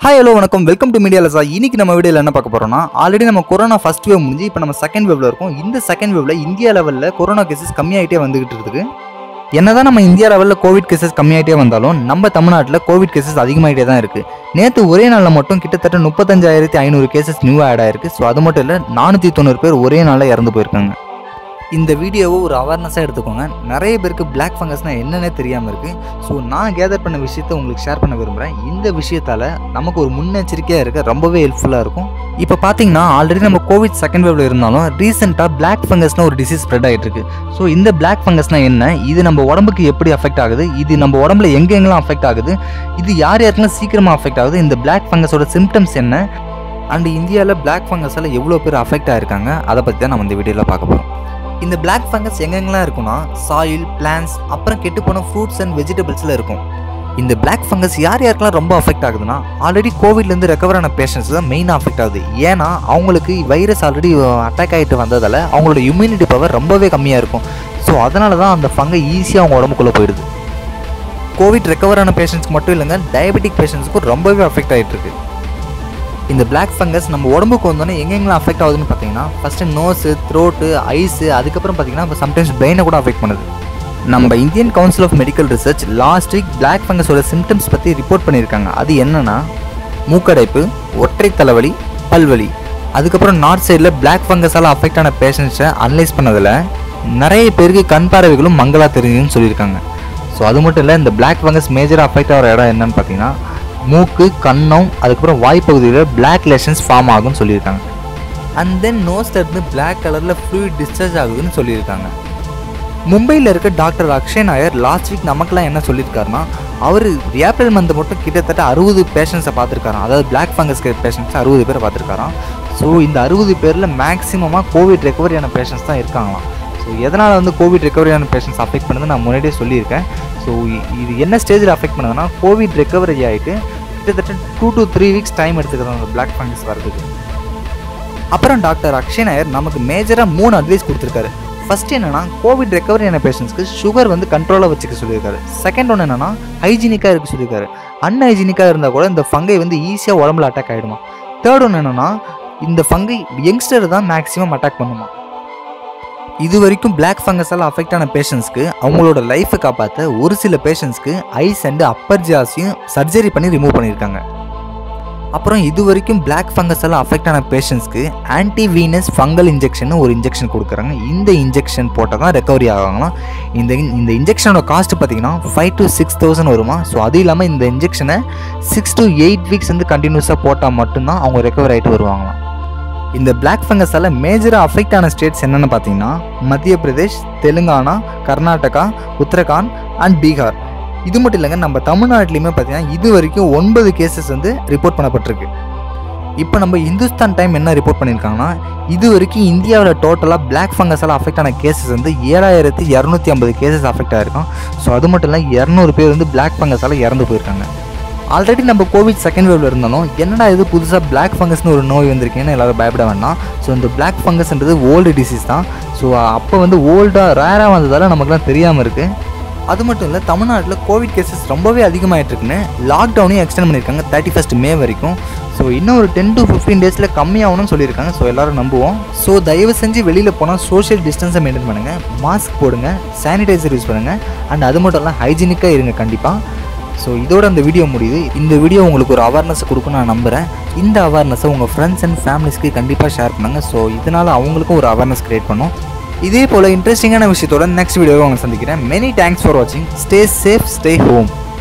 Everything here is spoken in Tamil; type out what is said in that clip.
ஹாய் ஹலோ வணக்கம் வெல்கம் டு மீடியா லசா இன்னைக்கு நம்ம வீடியோவில் என்ன பார்க்க போறோம்னா ஆல்ரெடி நம்ம கொரோனா ஃபர்ஸ்ட் வேவ் முடிஞ்சு இப்போ நம்ம செகண்ட் வேவ்ல இருக்கோம் இந்த செகண்ட் வேவ்ல இந்தியா லெவலில் கொரோனா கேசஸ் கம்மியாயிட்டே வந்துகிட்டு இருக்கு என்னதான் நம்ம இந்தியா லெவலில் கோவிட் கேசஸ் கம்மியாயிட்டே வந்தாலும் நம்ம தமிழ்நாட்டில் கோவிட் கேசஸ் அதிகமாயிட்டே தான் இருக்கு நேற்று ஒரே நாளில் மட்டும் கிட்டத்தட்ட முப்பத்தஞ்சாயிரத்தி ஐநூறு கேசஸ் நியூ ஆட் ஆயிருக்கு ஸோ அது மட்டும் இல்லை நானூற்றி தொண்ணூறு பேர் ஒரே நாளில் இறந்து போயிருக்காங்க இந்த வீடியோவை ஒரு அவேர்னஸாக எடுத்துக்கோங்க நிறைய பேருக்கு பிளாக் ஃபங்கஸ்னால் என்னன்னே தெரியாமல் இருக்குது ஸோ நான் கேதர் பண்ண விஷயத்தை உங்களுக்கு ஷேர் பண்ண விரும்புகிறேன் இந்த விஷயத்தால் நமக்கு ஒரு முன்னெச்சரிக்கையாக இருக்க ரொம்பவே ஹெல்ப்ஃபுல்லாக இருக்கும் இப்போ பார்த்தீங்கன்னா ஆல்ரெடி நம்ம கோவிட் செகண்ட் வேவ்ல இருந்தாலும் ரீசெண்டாக பிளாக் ஃபங்கஸ்னு ஒரு டிசீஸ் ஸ்ப்ரெட் ஆகிட்டு இருக்கு ஸோ இந்த பிளாக் ஃபங்கஸ்னால் என்ன இது நம்ம உடம்புக்கு எப்படி அஃபெக்ட் ஆகுது இது நம்ம உடம்புல எங்கெங்கெல்லாம் அஃபெக்ட் ஆகுது இது யார் யாருக்கெல்லாம் சீக்கிரமாக அஃபெக்ட் ஆகுது இந்த பிளாக் ஃபங்கஸோட சிம்டம்ஸ் என்ன அண்ட் இந்தியாவில் பிளாக் ஃபங்கஸால் எவ்வளோ பேர் அஃபெக்ட் ஆயிருக்காங்க அதை பற்றி தான் நம்ம இந்த வீடியோவில் பார்க்க போகிறோம் இந்த பிளாக் ஃபங்கஸ் எங்கெங்கெல்லாம் இருக்குன்னா சாயில் பிளான்ஸ் அப்புறம் கெட்டுப்போன ஃப்ரூட்ஸ் அண்ட் வெஜிடபிள்ஸில் இருக்கும் இந்த பிளாக் ஃபங்கஸ் யார் யாருக்கெல்லாம் ரொம்ப அஃபெக்ட் ஆகுதுன்னா ஆல்ரெடி கோவிட்லேருந்து ரெக்கவர் ஆன பேஷண்ட்ஸ் தான் மெயினாக அஃபெக்ட் ஆகுது ஏன்னா அவங்களுக்கு வைரஸ் ஆல்ரெடி அட்டாக் ஆகிட்டு வந்ததால் அவங்களோட இம்யூனிட்டி பவர் ரொம்பவே கம்மியாக இருக்கும் ஸோ அதனால தான் அந்த ஃபங்கை ஈஸியாக அவங்க உடம்புக்குள்ளே போயிடுது கோவிட் ரெக்கவர் ஆன பேஷண்ட்ஸ்க்கு மட்டும் இல்லைங்க டயபெட்டிக் பேஷண்ட்ஸ்க்கும் ரொம்பவே அஃபெக்ட் ஆகிட்டு இருக்கு இந்த பிளாக் ஃபங்கஸ் நம்ம உடம்புக்கு வந்தோன்னே எங்கெங்கெல்லாம் அஃபெக்ட் ஆகுதுன்னு பார்த்தீங்கன்னா ஃபஸ்ட்டு நோஸு த்ரோட்டு ஐஸு அதுக்கப்புறம் பார்த்தீங்கன்னா சம்டைம்ஸ் பிரெயினை கூட அஃபெக்ட் பண்ணுது நம்ம Indian council of medical research last week black ஃபங்கஸோட சிம்டம்ஸ் பற்றி ரிப்போர்ட் பண்ணியிருக்காங்க அது என்னன்னா மூக்கடைப்பு ஒற்றை தலைவலி பல்வலி அதுக்கப்புறம் நார்த் சைடில் பிளாக் ஃபங்கஸால் அஃபெக்ட் ஆன பேஷண்ட்ஸை அனலைஸ் பண்ணதில் நிறைய பேருக்கு கண் பார்வைகளும் மங்களா தெரிஞ்சுன்னு சொல்லியிருக்காங்க ஸோ அது மட்டும் இல்லை இந்த பிளாக் ஃபங்கஸ் மேஜராக அஃபெக்ட் ஆகிற இடம் என்னன்னு பார்த்தீங்கன்னா மூக்கு கன்னம் அதுக்கப்புறம் வாய்ப்பகுதியில் பிளாக் லெஷன்ஸ் ஃபார்ம் ஆகும்னு சொல்லியிருக்காங்க அண்ட் தென் நோஸ்ல இருந்து பிளாக் கலரில் ஃப்ளூயிட் டிஸ்சார்ஜ் ஆகுதுன்னு சொல்லியிருக்காங்க மும்பையில் இருக்க doctor Akshay Nair last week நமக்கெல்லாம் என்ன சொல்லியிருக்காருன்னா அவர் ஏப்ரல் மந்த் மட்டும் கிட்டத்தட்ட அறுபது பேஷண்ட்ஸை பார்த்துருக்காராம் அதாவது பிளாக் ஃபங்கஸ் பேஷண்ட்ஸ் அறுபது பேரை பார்த்துருக்காராம் ஸோ இந்த அறுபது பேரில் மேக்ஸிமமாக கோவிட் ரெக்கவரியான பேஷண்ட்ஸ் தான் இருக்காங்களாம் ஸோ எதனால் வந்து கோவிட் ரெக்கவரியான பேஷண்ட்ஸ் அஃபெக்ட் பண்ணுது நான் முன்னாடியே சொல்லியிருக்கேன் ஸோ இது என்ன ஸ்டேஜில் அஃபெக்ட் பண்ணுதுன்னா கோவிட் ரெக்கவரி ஆகிட்டு கிட்டத்தட்ட two to three weeks time எடுத்துக்கிறது அந்த பிளாக் ஃபங்கஸ் வரதுக்கு அப்புறம் டாக்டர் அக்ஷய் நாயர் நமக்கு மேஜராக மூணு அட்வைஸ் கொடுத்துருக்காரு ஃபர்ஸ்ட் என்னன்னா கோவிட் ரெக்கவரி ஆன பேஷண்ட்ஸ்க்கு சுகர் வந்து கண்ட்ரோலாக வச்சுக்க சொல்லியிருக்காரு செகண்ட் ஒன்று என்னன்னா ஹைஜீனிக்காக இருக்க சொல்லியிருக்காரு அன்ஹைஜீனிக்காக இருந்தால் கூட இந்த ஃபங்கை வந்து ஈஸியாக உடம்புல அட்டாக் ஆகிடுமா தேர்ட் ஒன்று என்னன்னா இந்த ஃபங்கை யங்ஸ்டர் தான் மேக்ஸிமம் அட்டாக் பண்ணுமா இது வரைக்கும் பிளாக் ஃபங்கஸால் அஃபெக்ட் ஆன பேஷண்ட்ஸ்க்கு அவங்களோட லைஃப்பை காப்பாற்ற ஒரு சில பேஷண்ட்ஸ்க்கு ஐஸ் அண்டு அப்பர் ஜாஸையும் சர்ஜரி பண்ணி ரிமூவ் பண்ணியிருக்காங்க அப்புறம் இது வரைக்கும் பிளாக் ஃபங்கஸால் அஃபெக்ட் ஆன பேஷண்ட்ஸ்க்கு ஆன்டி வீனஸ் ஃபங்கல் இன்ஜெக்ஷன் ஒரு இன்ஜெக்ஷன் கொடுக்குறாங்க இந்த இன்ஜெக்ஷன் போட்டால் தான் ரெக்கவரி ஆகாங்களாம் இந்த இந்த இன்ஜெக்ஷனோட காஸ்ட் பார்த்தீங்கன்னா ஃபைவ் டு சிக்ஸ் தௌசண்ட் வருமா ஸோ அது இல்லாமல் இந்த இன்ஜெக்ஷனை சிக்ஸ் டு எயிட் வீக்ஸ் வந்து கண்டினியூஸாக போட்டால் மட்டும்தான் அவங்க ரெக்கவர் ஆகிட்டு வருவாங்களாம் இந்த பிளாக் ஃபங்கஸால் மேஜராக அஃபெக்ட் ஆன ஸ்டேட்ஸ் என்னென்னு பார்த்தீங்கன்னா மத்திய பிரதேஷ் தெலுங்கானா கர்நாடகா உத்தரகாண்ட் அண்ட் பீகார் இது மட்டும் இல்லைங்க நம்ம தமிழ்நாட்டிலையுமே பார்த்தீங்கன்னா இது வரைக்கும் ஒன்பது கேசஸ் வந்து ரிப்போர்ட் பண்ணப்பட்டிருக்கு இப்போ நம்ம இந்துஸ்தான் டைம் என்ன ரிப்போர்ட் பண்ணியிருக்காங்கன்னா இது வரைக்கும் இந்தியாவில் டோட்டலாக பிளாக் ஃபங்கஸால் அஃபெக்ட் ஆன கேசஸ் வந்து ஏழாயிரத்தி இரநூத்தி ஐம்பது கேசஸ் அஃபெக்ட் ஆகிருக்கும் ஸோ அது மட்டும் இல்லை இரநூறு பேர் வந்து பிளாக் ஃபங்கஸால் இறந்து போயிருக்காங்க ஆல்ரெடி நம்ம கோவிட் செகண்ட் வேவ்ல இருந்தாலும் என்னடா இது புதுசாக பிளாக் ஃபங்கஸ்னு ஒரு நோய் வந்திருக்கேன்னு எல்லாரும் பயப்பட வேண்டாம் ஸோ இந்த பிளாக் ஃபங்கஸ்ன்றது ஓல்டு டிசீஸ் தான் ஸோ அப்போ வந்து ஓல்டாக ரேராக வந்ததால் நமக்குலாம் தெரியாமல் இருக்குது அது மட்டும் இல்லை தமிழ்நாட்டில் கோவிட் கேசஸ் ரொம்பவே அதிகமாகிட்டு இருக்குன்னு லாக்டவுனையும் எக்ஸ்டெண்ட் பண்ணியிருக்காங்க தேர்ட்டி ஃபஸ்ட் மே வரைக்கும் ஸோ இன்னும் ஒரு டென் டு ஃபிஃப்டீன் டேஸில் கம்மியாகணும்னு சொல்லியிருக்காங்க ஸோ எல்லோரும் நம்புவோம் ஸோ தயவு செஞ்சு வெளியில் போனால் சோஷியல் டிஸ்டன்ஸை மெயின்டைன் பண்ணுங்கள் மாஸ்க் போடுங்க சானிடைசர் யூஸ் பண்ணுங்கள் அண்ட் அது மட்டும் இல்லை ஹைஜீனிக்காக இருங்க கண்டிப்பாக ஸோ இதோட அந்த வீடியோ முடியுது இந்த வீடியோ உங்களுக்கு ஒரு அவேர்னஸ் கொடுக்கும் நான் நம்புகிறேன் இந்த அவேர்னஸை உங்கள் ஃப்ரெண்ட்ஸ் அண்ட் ஃபேமிலிஸ்க்கு கண்டிப்பாக ஷேர் பண்ணுங்கள் ஸோ இதனால் அவங்களுக்கும் ஒரு அவேர்னஸ் க்ரியேட் பண்ணும் இதே போல் இன்ட்ரெஸ்டிங்கான விஷயத்தோட நெக்ஸ்ட் வீடியோவை உங்களை சந்திக்கிறேன் மெனி தேங்க்ஸ் ஃபார் வாட்சிங் ஸ்டே சேஃப் ஸ்டே ஹோம்